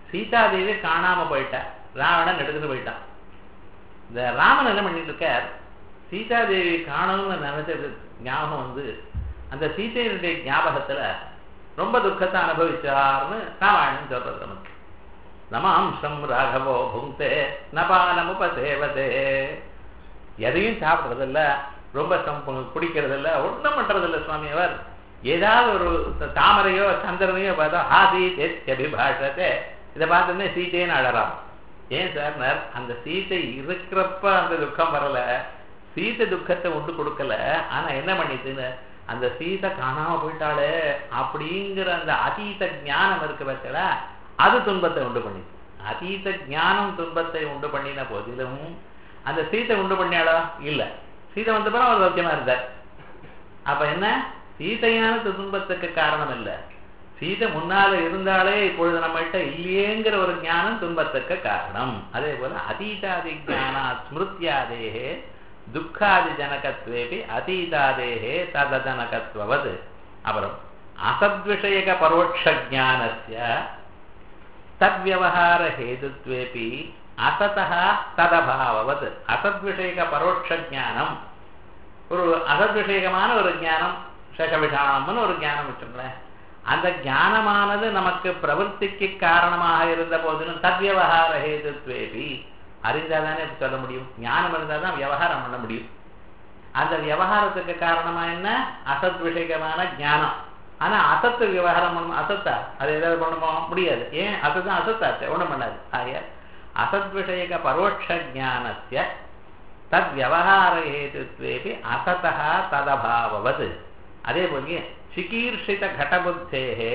சீதாதேவி காணாம போயிட்டா ராவணன் எடுத்துட்டு போயிட்டான் இந்த ராமன் என்ன பண்ணிட்டு இருக்கார் சீதாதேவி காணணும்னு நினைச்சது ஞாபகம் வந்து அந்த சீதையினுடைய ஞாபகத்துல ரொம்ப துக்கத்தை அனுபவிச்சார்னு ராமாயணம் சொல்றது நமக்கு நமாம்சம் ராகவோ புங்கே நபானமுபசேவதே எதையும் சாப்பிட்றதில்ல ரொம்ப குடிக்கிறதில்ல ஒன்றும் பண்றதில்ல சுவாமி அவர் ஏதாவது ஒரு தாமரையோ சந்திரனையோ பார்த்தா ஹாசி அபிபாஷத்தை இதை பார்த்தோன்னே சீத்தைன்னு அழறாம் ஏன் சார் அந்த சீத்தை இருக்கிறப்ப அந்த துக்கம் வரல சீத்தை துக்கத்தை உண்டு கொடுக்கல ஆனா என்ன பண்ணிட்டுன்னு அந்த சீதை காணாம போயிட்டாளே அப்படிங்கிற அந்த அதீத ஞானம் இருக்கு பட்சல அது துன்பத்தை உண்டு பண்ணிச்சு அதீத ஞானம் துன்பத்தை உண்டு பண்ணின போதிலும் அந்த சீத்தை உண்டு பண்ணியாளா இல்ல சீதை வந்த பிறகு அவர் சௌக்கியமா இருந்தார் அப்ப என்ன சீதையான துன்பத்துக்கு காரணம் இல்ல சீதை முன்னால இருந்தாலே இப்பொழுது நம்மகிட்ட இல்லையேங்கிற ஒரு ஞானம் துன்பத்துக்கு காரணம் அதே போல அதீதாதி ஞானா ஸ்மிருத்தியாதேகே துக்காதி ஜனகத்வேபி அதீதாதேகே ததஜனகத்வது அப்புறம் அசத்விஷயக பரோட்ச ஜானஸ்ய தத்வியவகார ஹேதுத்வேபி அசதா ததபாவது அசத்விஷயக பரோட்ச ஜானம் ஒரு அசத்விஷயகமான ஒரு ஞானம் சகவிஷானம்னு ஒரு ஞானம் வச்சுங்களேன் அந்த ஞானமானது நமக்கு பிரவൃத்திக்கு காரணமாக இருந்த போதிலும் தத்வியவகார ஹேதுத்வேபி அறிந்தாதானே சொல்ல முடியும் ஞானம் இருந்தால் தான் விவகாரம் பண்ண முடியும் அந்த விவகாரத்துக்கு காரணமா என்ன அசத் விஷயமான ஞானம் ஆனா அசத்து விவகாரம் பண்ணணும் அசத்தா அது ஏதாவது பண்ணுமோ முடியாது ஏன் அசத்தான் அசத்தாச்சு ஒண்ணும் பண்ணாது ஆகிய அசத் விஷயக பரோட்ச ஜானஸ்ய தத் விவகார ஹேதுத்வேபி அசதா ததபாவது அதே போல சிகீர்ஷித கடபுத்தேகே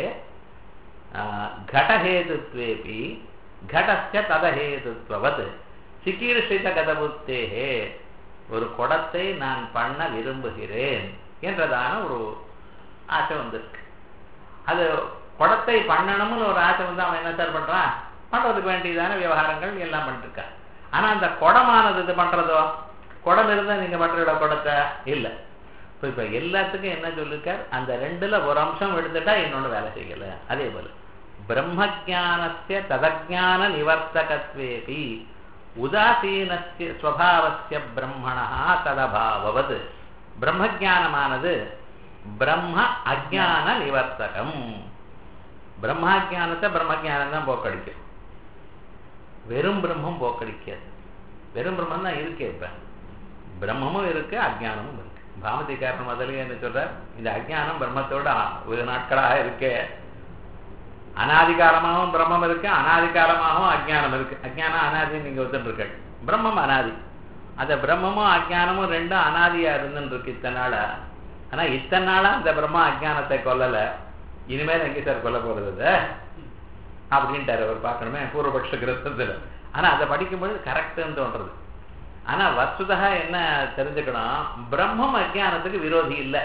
கடஹேதுத்வேபி கடஸ்ய ததஹேதுத்வது சிகீர்ஷித கதபுத்தேகே ஒரு குடத்தை நான் பண்ண விரும்புகிறேன் என்றதான ஒரு ஆசை வந்திருக்கு அது குடத்தை பண்ணணும்னு ஒரு ஆசை வந்து அவன் என்ன சார் பண்றான் பண்றதுக்கு வேண்டியதான விவகாரங்கள் எல்லாம் பண்ணிருக்கான் ஆனா அந்த குடமானது இது பண்றதோ குடம் இருந்தா நீங்க பண்ற குடத்தை இல்லை இப்போ இப்போ எல்லாத்துக்கும் என்ன சொல்லிருக்கார் அந்த ரெண்டுல ஒரு அம்சம் எடுத்துட்டா இன்னொன்னு வேலை செய்யல அதே போல பிரம்மஜானஸ்ய ததஜான நிவர்த்தகத்வேபி உதாசீனஸ்ய ஸ்வபாவஸ்ய பிரம்மணா ததபாவது பிரம்மஜானமானது பிரம்ம அஜான நிவர்த்தகம் பிரம்மாஜானத்தை பிரம்மஜானம் தான் போக்கடிக்கும் வெறும் பிரம்மம் போக்கடிக்காது வெறும் பிரம்மம் தான் இருக்கே இப்ப பிரம்மமும் இருக்கு அஜானமும் இருக்கு பாமதிக்காரன் முதலே என்ன சொல்ற இந்த அஜானம் பிரம்மத்தோட வெகு நாட்களாக இருக்கே அனாதிகாரமாகவும் பிரம்மம் இருக்கு அனாதிகாரமாகவும் அஜானம் இருக்கு அஜானம் அனாதி நீங்க ஒத்துட்டு பிரம்மம் அனாதி அந்த பிரம்மமும் அஜானமும் ரெண்டும் அனாதியா இருந்துன்னு இருக்கு இத்தனை நாளா ஆனா இத்தனை நாளா அந்த பிரம்ம அஜானத்தை கொல்லல இனிமேல் எங்க சார் கொல்ல போறது அப்படின்ட்டாரு அவர் பார்க்கணுமே பூர்வபக்ஷ கிரந்தத்துல ஆனா அதை படிக்கும்போது கரெக்டுன்னு தோன்றது ஆனா வஸ்துதா என்ன தெரிஞ்சுக்கணும் பிரம்மம் அஜானத்துக்கு விரோதி இல்லை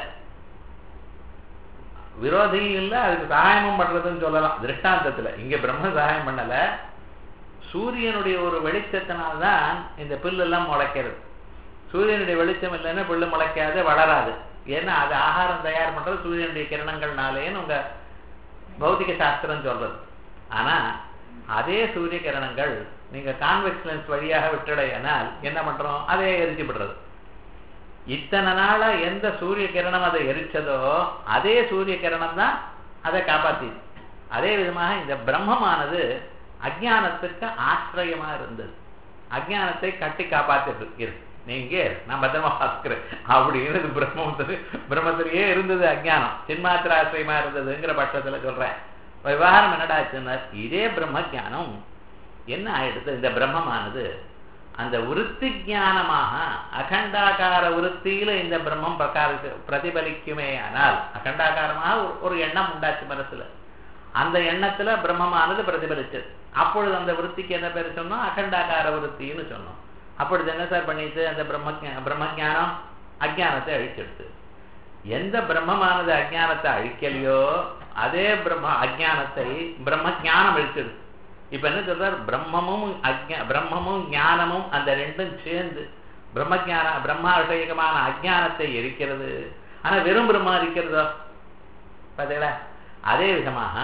விரோதியும் இல்லை அதுக்கு சகாயமும் பண்றதுன்னு சொல்லலாம் திருஷ்டாந்தத்துல இங்க பிரம்ம சகாயம் பண்ணல சூரியனுடைய ஒரு வெளிச்சத்தினால்தான் இந்த புல்லெல்லாம் முளைக்கிறது சூரியனுடைய வெளிச்சம் இல்லைன்னா புல்லு முளைக்காது வளராது ஏன்னா அது ஆகாரம் தயார் பண்றது சூரியனுடைய கிரணங்கள்னாலேன்னு உங்க பௌதிக சாஸ்திரம் சொல்றது ஆனா அதே சூரிய கிரணங்கள் நீங்க கான்வெக்ஸ் லென்ஸ் வழியாக விட்டுடையானால் என்ன பண்றோம் அதே எரிச்சு விடுறது இத்தனை நாளா எந்த சூரிய கிரணம் அதை எரிச்சதோ அதே சூரிய கிரணம் தான் அதை காப்பாத்தி அதே விதமாக இந்த பிரம்மமானது அஜானத்துக்கு ஆசிரியமா இருந்தது அஜானத்தை கட்டி காப்பாத்திட்டு இருக்கு நீங்க நான் பத்திரமா பார்க்கிறேன் அப்படின்னு பிரம்மத்து பிரம்மத்திலேயே இருந்தது அஜானம் சின்மாத்திராசிரியமா இருந்ததுங்கிற பட்சத்துல சொல்றேன் விவகாரம் என்னடாச்சுன்னா இதே பிரம்ம ஜானம் என்ன ஆயிடுது இந்த பிரம்மமானது அந்த விருத்தி ஜானமாக அகண்டாகார விருத்தியில இந்த பிரம்மம் பிரகார பிரதிபலிக்குமே ஆனால் அகண்டாகாரமாக ஒரு எண்ணம் உண்டாச்சு மனசுல அந்த எண்ணத்துல பிரம்மமானது பிரதிபலிச்சது அப்பொழுது அந்த விருத்திக்கு என்ன பேர் சொன்னோம் அகண்டாகார விருத்தின்னு சொன்னோம் அப்பொழுது என்ன சார் பண்ணிட்டு அந்த பிரம்ம பிரம்ம ஜானம் அஜானத்தை அழிச்செடுத்து எந்த பிரம்மமானது அஜானத்தை அழிக்கலையோ அதே பிரம்ம அஜானத்தை பிரம்ம ஜானம் அழிச்சிடுது இப்ப என்ன சொல்றார் பிரம்மமும் அஜ்ஞா பிரம்மமும் ஞானமும் அந்த ரெண்டும் சேர்ந்து பிரம்ம ஜான பிரம்மா விஷயகமான அஜானத்தை எரிக்கிறது ஆனா வெறும் பிரம்மா இருக்கிறதோ பார்த்தீங்களா அதே விதமாக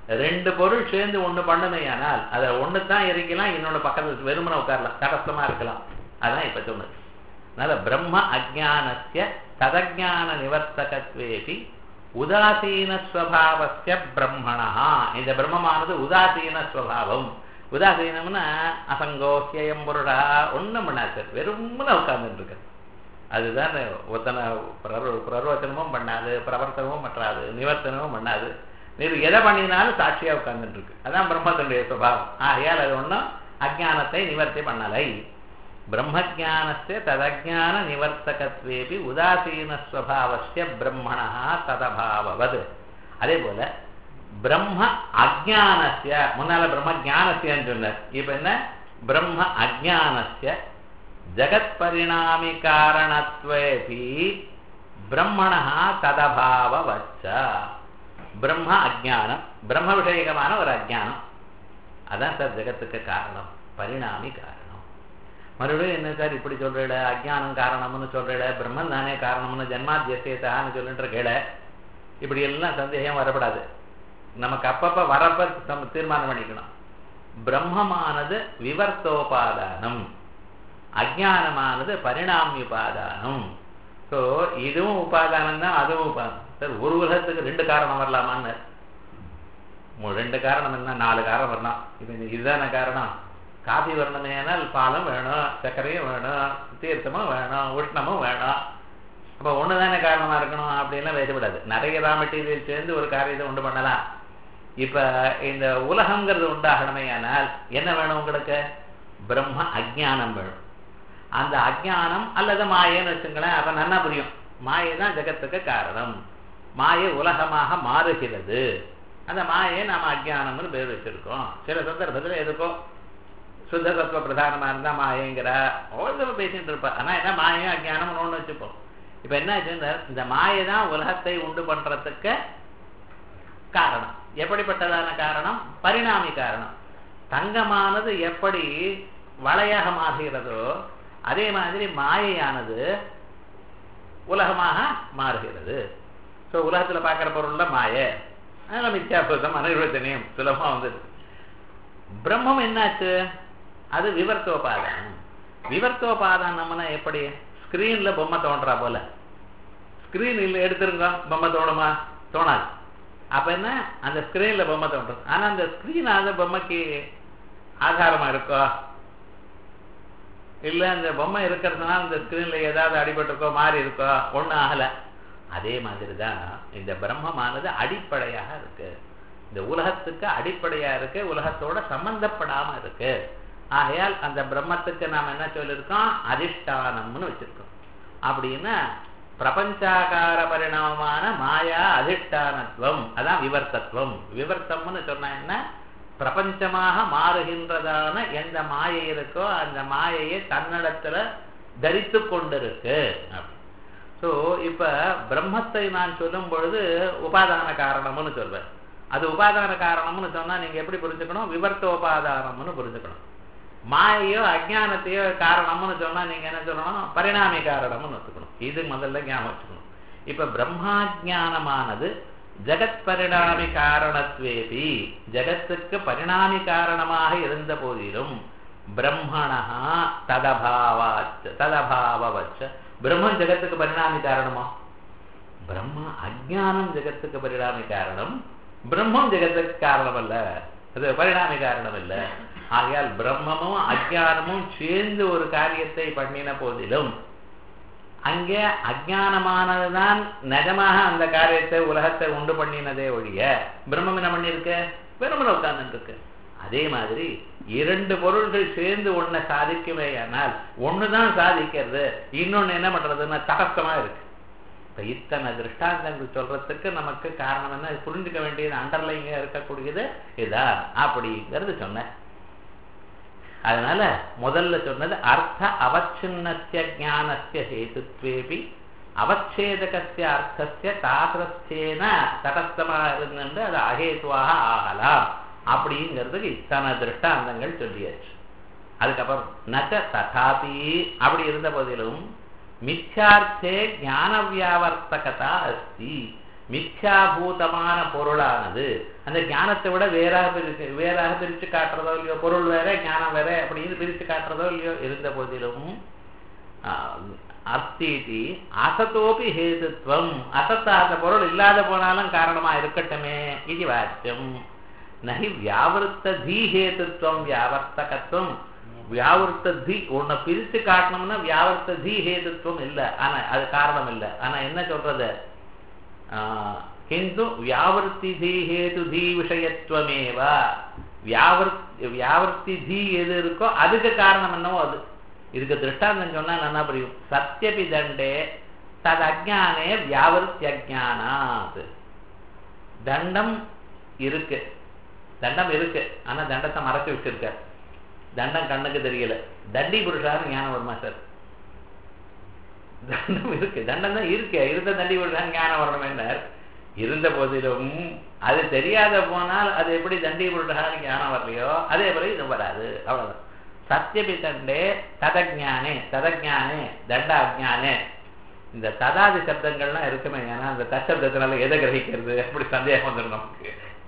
ரெண்டு பொருள் சேர்ந்து ஒண்ணு பண்ணுமையானால் அதை ஒண்ணு தான் எரிக்கலாம் இன்னொன்னு பக்கத்துல வெறுமனை உட்காரலாம் தடஸ்தமா இருக்கலாம் அதான் இப்ப சொன்னது அதனால பிரம்ம அஜானஸ்ய ததஜான நிவர்த்தகத்வேபி உதாசீன ஸ்வபாவஸ்ய பிரம்மணா இந்த பிரம்மமானது உதாசீன ஸ்வபாவம் உதாசீனம்னா அசங்கோக்கியம் பொருடா ஒண்ணும் பண்ணாது வெறுமனை உட்கார்ந்துட்டு இருக்கு அதுதான் ஒத்தனை பிரரு பிரரோச்சனமும் பண்ணாது பிரவர்த்தனமும் பண்ணாது நிவர்த்தனமும் பண்ணாது நீர் எதை பண்ணினாலும் சாட்சியா உட்கார்ந்துட்டு இருக்கு அதான் பிரம்மத்தினுடைய சுபாவம் ஆகையால் அது ஒன்றும் அஜானத்தை நிவர்த்தி பண்ணலை பிரம்மஜானஸ்ய ததஜான நிவர்த்தகத்வேபி உதாசீனஸ்வபாவஸ்ய பிரம்மணா ததபாவது அதே போல பிரம்ம அஜானஸ்ய முன்னால பிரம்ம ஜானஸ்யன்னு சொன்னார் இப்ப என்ன பிரம்ம அஜானஸ்ய ஜகத் பரிணாமி காரணத்வேபி பிரம்மணா ததபாவச்ச பிரம்ம அஜானம் பிரம்ம விஷயகமான ஒரு அஜானம் அதான் சார் ஜெகத்துக்கு காரணம் பரிணாமி காரணம் மறுபடியும் என்ன சார் இப்படி சொல்றேட அஜானம் காரணம்னு சொல்றேட பிரம்மன் தானே காரணம்னு ஜென்மாத்தியசேதான்னு சொல்லிட்டு கேள இப்படி எல்லாம் சந்தேகம் வரப்படாது நமக்கு அப்பப்ப வரப்ப நம்ம தீர்மானம் பண்ணிக்கணும் பிரம்மமானது விவர்த்தோபாதானம் அஜானமானது பரிணாமியுபாதானம் ஸோ இதுவும் உபாதானம் தான் அதுவும் உபாதானம் சார் ஒரு உலகத்துக்கு ரெண்டு காரணம் வரலாமான்னு ரெண்டு காரணம் என்ன நாலு காரணம் வரலாம் இது இதுதான காரணம் காஃபி வரணுமேனால் பாலும் வேணும் சர்க்கரையும் வேணும் தீர்த்தமும் வேணும் உஷ்ணமும் வேணும் அப்போ ஒன்று தானே காரணமாக இருக்கணும் அப்படின்லாம் வேறுபடாது நிறைய ரா மெட்டீரியல் சேர்ந்து ஒரு காரியத்தை உண்டு பண்ணலாம் இப்போ இந்த உலகங்கிறது உண்டாகணுமே ஆனால் என்ன வேணும் உங்களுக்கு பிரம்ம அஜானம் வேணும் அந்த அஜானம் அல்லது மாயன்னு வச்சுங்களேன் அப்போ நல்லா புரியும் மாயை தான் ஜெகத்துக்கு காரணம் மாயை உலகமாக மாறுகிறது அந்த மாயை நாம் அஜானம்னு பேர் வச்சிருக்கோம் சில சந்தர்ப்பத்தில் எதுக்கோ சுத்த சத்துவ பிரதானமாக இருந்தால் மாயங்கிறா ஒவ்வொரு பேசிட்டு இருப்பா ஆனால் என்ன மாயம் அஜானம் ஒன்று வச்சுப்போம் இப்போ என்ன ஆச்சுன்னா இந்த மாயை தான் உலகத்தை உண்டு பண்ணுறதுக்கு காரணம் எப்படிப்பட்டதான காரணம் பரிணாமி காரணம் தங்கமானது எப்படி வளையாக மாறுகிறதோ அதே மாதிரி மாயையானது உலகமாக மாறுகிறது ஸோ உலகத்தில் பார்க்குற பொருள்ல மாயை அதனால் மித்யாபூதம் அனிர்வச்சனையும் சுலபமாக வந்தது பிரம்மம் என்னாச்சு அது விவர்த்தோபாதானம் விவர்த்தோபாதானம்னா எப்படி ஸ்கிரீன்ல பொம்மை தோன்றா போல ஸ்கிரீன் இல்லை எடுத்துருங்க பொம்மை தோணுமா தோணாது அப்ப என்ன அந்த ஸ்கிரீன்ல பொம்மை தோன்றும் ஆனா அந்த ஸ்கிரீன் அந்த பொம்மைக்கு ஆதாரமா இருக்கோ இல்ல அந்த பொம்மை இருக்கிறதுனால அந்த ஸ்கிரீன்ல ஏதாவது அடிபட்டிருக்கோ மாறி இருக்கோ ஒன்றும் ஆகல அதே மாதிரி தான் இந்த பிரம்மமானது அடிப்படையாக இருக்கு இந்த உலகத்துக்கு அடிப்படையா இருக்கு உலகத்தோட சம்பந்தப்படாம இருக்கு ஆகையால் அந்த பிரம்மத்துக்கு நாம் என்ன சொல்லியிருக்கோம் அதிஷ்டானம்னு வச்சிருக்கோம் அப்படின்னா பிரபஞ்சாகார பரிணாமமான மாயா அதிஷ்டானத்துவம் அதான் விவர்த்தத்துவம் விவர்த்தம்னு சொன்னா என்ன பிரபஞ்சமாக மாறுகின்றதான எந்த மாயை இருக்கோ அந்த மாயையை தன்னிடத்துல தரித்து கொண்டிருக்கு ஸோ இப்ப பிரம்மத்தை நான் சொல்லும் பொழுது உபாதான காரணம்னு சொல்வேன் அது உபாதான காரணம்னு சொன்னா நீங்க எப்படி புரிஞ்சுக்கணும் விவர்த்த உபாதானம்னு புரிஞ்சுக்கணும் மாயையோ அஜானத்தையோ காரணம்னு சொன்னா நீங்க என்ன சொல்லணும் பரிணாமி காரணம்னு வச்சுக்கணும் இது முதல்ல ஞாபகம் வச்சுக்கணும் இப்ப பிரம்மாஜானமானது ஜெகத் பரிணாமி காரணத்வேபி ஜெகத்துக்கு பரிணாமி காரணமாக இருந்த போதிலும் பிரம்மணா ததபாவாச்ச ததபாவச்ச பிரம்மன் ஜெகத்துக்கு பரிணாமி காரணமா பிரம்ம அஜானம் ஜெகத்துக்கு பரிணாமி காரணம் பிரம்மம் ஜெகத்துக்கு காரணம் அல்ல அது பரிணாமி காரணம் இல்ல ஆகையால் பிரம்மமும் அஜானமும் சேர்ந்து ஒரு காரியத்தை பண்ணின போதிலும் அங்கே அஜானமானதுதான் நிஜமாக அந்த காரியத்தை உலகத்தை உண்டு பண்ணினதே ஒழிய பிரம்மம் என்ன பண்ணிருக்கு வெறுமன உட்கார்ந்து இருக்கு அதே மாதிரி இரண்டு பொருள்கள் சேர்ந்து ஒன்ன சாதிக்குமே ஆனால் ஒண்ணுதான் சாதிக்கிறது இன்னொன்னு என்ன பண்றதுன்னா தகஸ்தமா இருக்கு இப்ப இத்தனை திருஷ்டாந்தங்கள் சொல்றதுக்கு நமக்கு காரணம் என்ன புரிஞ்சுக்க வேண்டியது அண்டர்லைங்க இருக்கக்கூடியது இதான் அப்படிங்கிறது சொன்னேன் அதனால முதல்ல சொன்னது அர்த்த அவச்சின்னசிய ஜானசிய ஹேதுத்வேபி அவச்சேதகசிய அர்த்தசிய தாசிரஸ்தேன தடஸ்தமா இருந்து அது அகேதுவாக ஆகலாம் அப்படிங்கிறதுக்கு இத்தனை திருஷ்டாந்தங்கள் சொல்லியாச்சு அதுக்கப்புறம் நச்ச ததாபி அப்படி இருந்த போதிலும் மித்யார்த்தே ஞான வியாவர்த்தகதா அஸ்தி மித்யாபூதமான பொருளானது அந்த ஞானத்தை விட வேறாக பிரிச்சு வேறாக பிரிச்சு காட்டுறதோ இல்லையோ பொருள் வேற ஞானம் வேற அப்படின்னு பிரிச்சு காட்டுறதோ இல்லையோ இருந்த போதிலும் அர்த்தீதி அசத்தோபி ஹேதுத்வம் அசத்தாத பொருள் இல்லாத போனாலும் காரணமா இருக்கட்டுமே இது வாக்கியம் நகி வியாவிருத்த தீ ஹேதுத்வம் வியாவர்த்தகத்துவம் வியாவிருத்த தீ உன்னை பிரித்து காட்டணும்னா வியாவிருத்த தீ ஹேதுத்வம் இல்லை ஆனா அது காரணம் இல்லை ஆனா என்ன சொல்றது கிந்து வியாவிருத்தி தீ ஹேது தீ விஷயத்துவமேவ வியாவிருத்தி வியாவிருத்தி தீ எது இருக்கோ அதுக்கு காரணம் என்னவோ அது இதுக்கு திருஷ்டாந்தம் சொன்னா நல்லா புரியும் சத்தியபி தண்டே தது அஜானே வியாவிருத்தி அஜானாத் தண்டம் இருக்கு தண்டம் இருக்கு ஆனா தண்டத்தை மறைச்சு வச்சிருக்க தண்டம் கண்ணுக்கு தெரியல தண்டி புருஷாரு ஞானம் வருமா சார் தண்டம் இருக்கு தண்டம் தான் இருக்கு இருந்த தண்டி புருஷாரு ஞானம் வரணும் என்ன இருந்த போதிலும் அது தெரியாத போனால் அது எப்படி தண்டி புருஷாரு ஞானம் வரலையோ அதே போல இது வராது அவ்வளவுதான் சத்தியபி தண்டே ததஜானே ததஜானே தண்ட அஜானே இந்த ததாதி சப்தங்கள்லாம் இருக்குமே ஏன்னா அந்த தசப்தத்தினால எதை கிரகிக்கிறது அப்படி சந்தேகம் வந்துடும் நமக்கு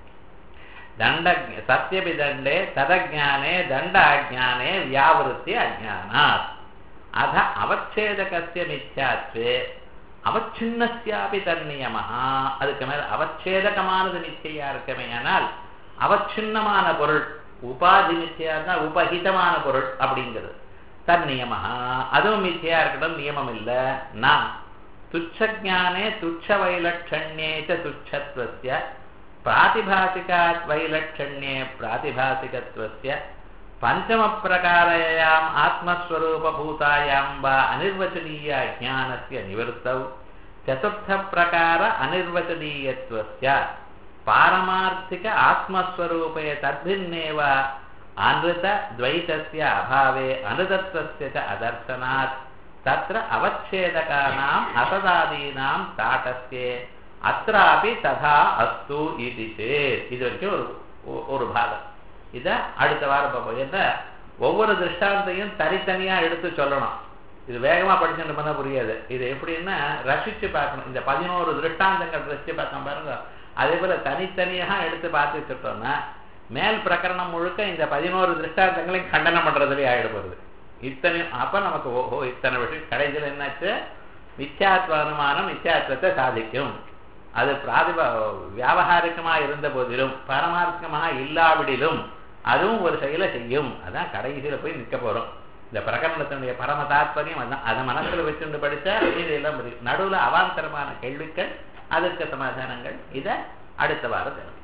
தண்ட சத்தியபி தண்டே ததஜானே தண்ட அஜானே வியாவிருத்தி அஜானாத் அத அவச்சேதகசிய மித்யாத்வே அவச்சின்னஸ்யாபி தன்னியமஹா அதுக்கு மேல அவச்சேதகமானது நிச்சயா இருக்கமே ஆனால் அவச்சின்னமான பொருள் உபாதி மித்தியா தான் உபஹிதமான பொருள் அப்படிங்கிறது தன்னியமா அதுவும் மித்தியா இருக்கட்டும் நியமம் இல்லை நான் துச்சஜானே துச்ச வைலட்சண்யே துச்சத்வஸ்ய பிராதிபாசிகாத் வைலட்சண்யே பிராதிபாசிகத்வஸ்ய பஞ்சம பிரகாரயாம் ஆத்மஸ்வரூபூதாயாம் வா அனிர்வச்சனீய அஜானஸ்ய நிவர்த்தௌ சதுர்த்த பிரகார அனிர்வச்சனீயத்வஸ்ய பாரமார்த்திக ஆத்மஸ்வரூபே தத்பின்னேவ அனுத துவைதஸ்ய அபாவே அனுதத்வஸ்ய ச அதர்சனாத் தத்ர அவச்சேதகானாம் அசதாதீனாம் தாட்டஸ்யே அत्रापि ததா அஸ்து இது சேத் இது வரைக்கும் ஒரு ஒரு பாகம் இதை அடுத்த வாரம் பார்ப்போம் என்ன ஒவ்வொரு திருஷ்டாந்தையும் தனித்தனியா எடுத்து சொல்லணும் இது வேகமா படிச்சுட்டு பண்ண புரியாது இது எப்படின்னா ரசிச்சு பார்க்கணும் இந்த பதினோரு திருஷ்டாந்தங்கள் ரசிச்சு பார்க்க பாருங்க அதே போல தனித்தனியாக எடுத்து பார்த்து வச்சுட்டோம்னா மேல் பிரகரணம் முழுக்க இந்த பதினோரு திருஷ்டாந்தங்களையும் கண்டனம் பண்றதுலேயே ஆயிடுபடுது இத்தனை அப்ப நமக்கு ஓஹோ இத்தனை விஷயம் கடைசியில் என்னாச்சு மித்யாத்வ அனுமானம் மித்யாத்வத்தை சாதிக்கும் அது பிராதிப வியாபகாரிகமாக இருந்த போதிலும் பரமார்த்தமாக இல்லாவிடிலும் அதுவும் ஒரு செயலை செய்யும் அதான் கடைசியில் போய் நிற்க போறோம் இந்த பிரகரணத்தினுடைய பரம தாத்பரியம் அதான் அதை மனசில் வச்சுட்டு படித்தா இதெல்லாம் நடுவில் அவாந்தரமான கேள்விகள் அதற்கு சமாதானங்கள் இதை அடுத்த வாரம்